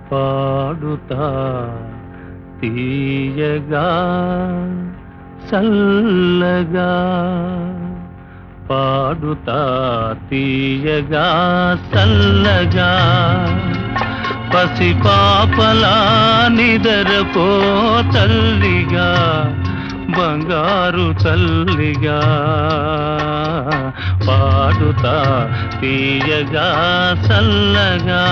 పాడుతా తీయగా చల్లగా పాడుతా తీయగా చల్లగా పసిపాపలా నిదరపో తల్లిగా బంగారు తల్లిగా పాడుతా తీయగా చల్లగా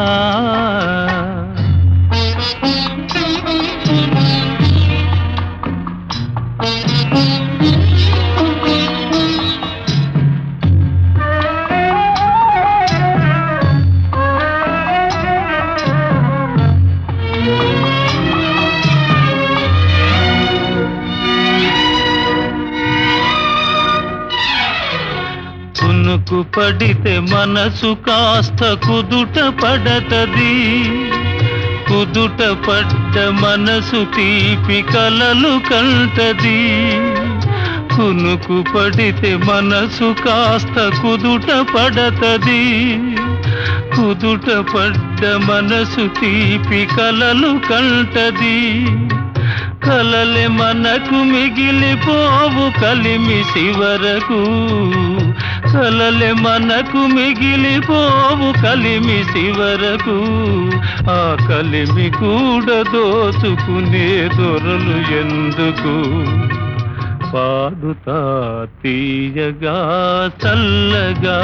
కునుకు పడితే మనసు కాస్త కుదుట పడతది కుదుట పడ్డ మనసు తీపి కలలు కంటది కునుకు పడితే మనసు కాస్త కుదుట పడతది కుదుట పడ్డ మనసు తీపి కలలు కంటది కలలే మనకు మిగిలిపోవు కలిమి శివరకు కలలే మనకు మిగిలిపోవు కలిమి శివరకు ఆ కలిమి కూడా దోచుకునే దొరలు ఎందుకు పాడుతా తీయగా చల్లగా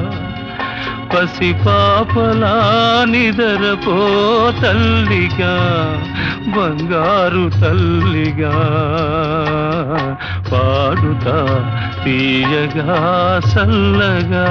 పసిపాపలా నిదరపో తల్లిగా బంగారు తల్లిగా పాడుతా తీయగా చల్లగా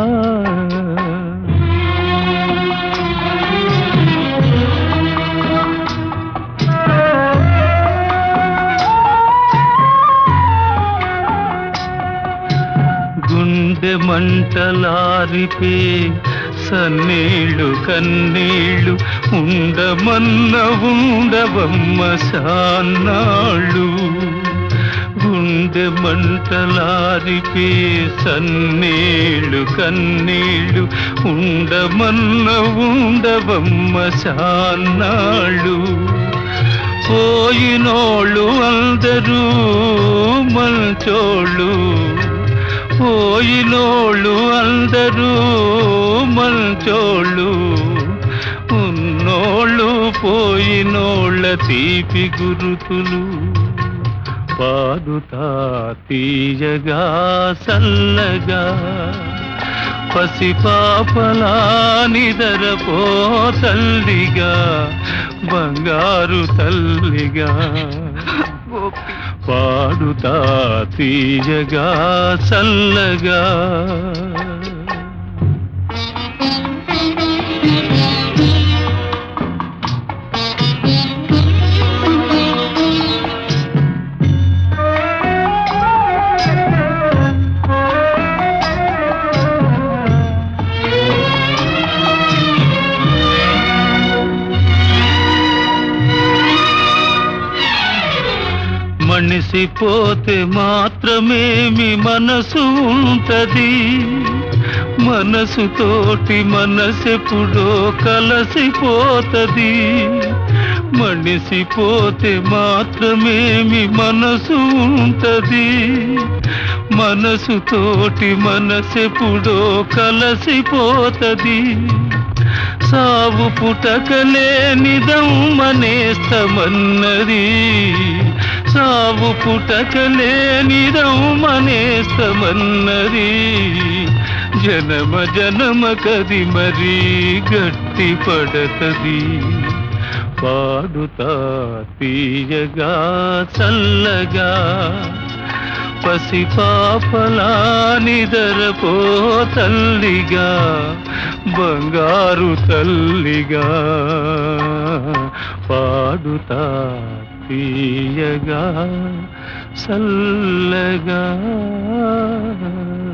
గుండె మంటలారిపే సన్నీళ్ళు కన్నీళ్ళు ఉండమన్న ఉండవమ్మ సాన్నాళ్ళు గుండె మంటలారిపే సన్నీళ్ళు కన్నీళ్ళు ఉండమన్న ఉండవమ్మ సాన్నాళ్ళు పోయినోళ్ళు అందరూ మంచోళ్ళు పోయినోళ్ళు అందరూ మంచోళ్ళు ఉన్నోళ్ళు పోయినోళ్ళ తీపి గురుతులు పాడుతా తీయగా చల్లగా పసిపాపలా నిదరపో తల్లిగా బంగారు తల్లిగా గోపి పాడుతా తీయగా చల్లగా మనిషి పోతే మాత్రమేమి మనసు ఉంటది మనసుతోటి మనసెప్పుడో కలసిపోతది మనిషి పోతే మాత్రమేమి మనసు ఉంటది మనసుతోటి మనసెప్పుడో కలసిపోతది సావు పుటకలే నిదమ్మనేస్తమన్నది సావు పుటకలే నిదమ్మనేస్తమన్నది జనమ జనమ కది మరీ గట్టి పడతది పాడుతా తీయగా చల్లగా పసిపాపలా నిదరపో తల్లిగా బంగారు తల్లిగా పాడుతా తీయగా చల్లగా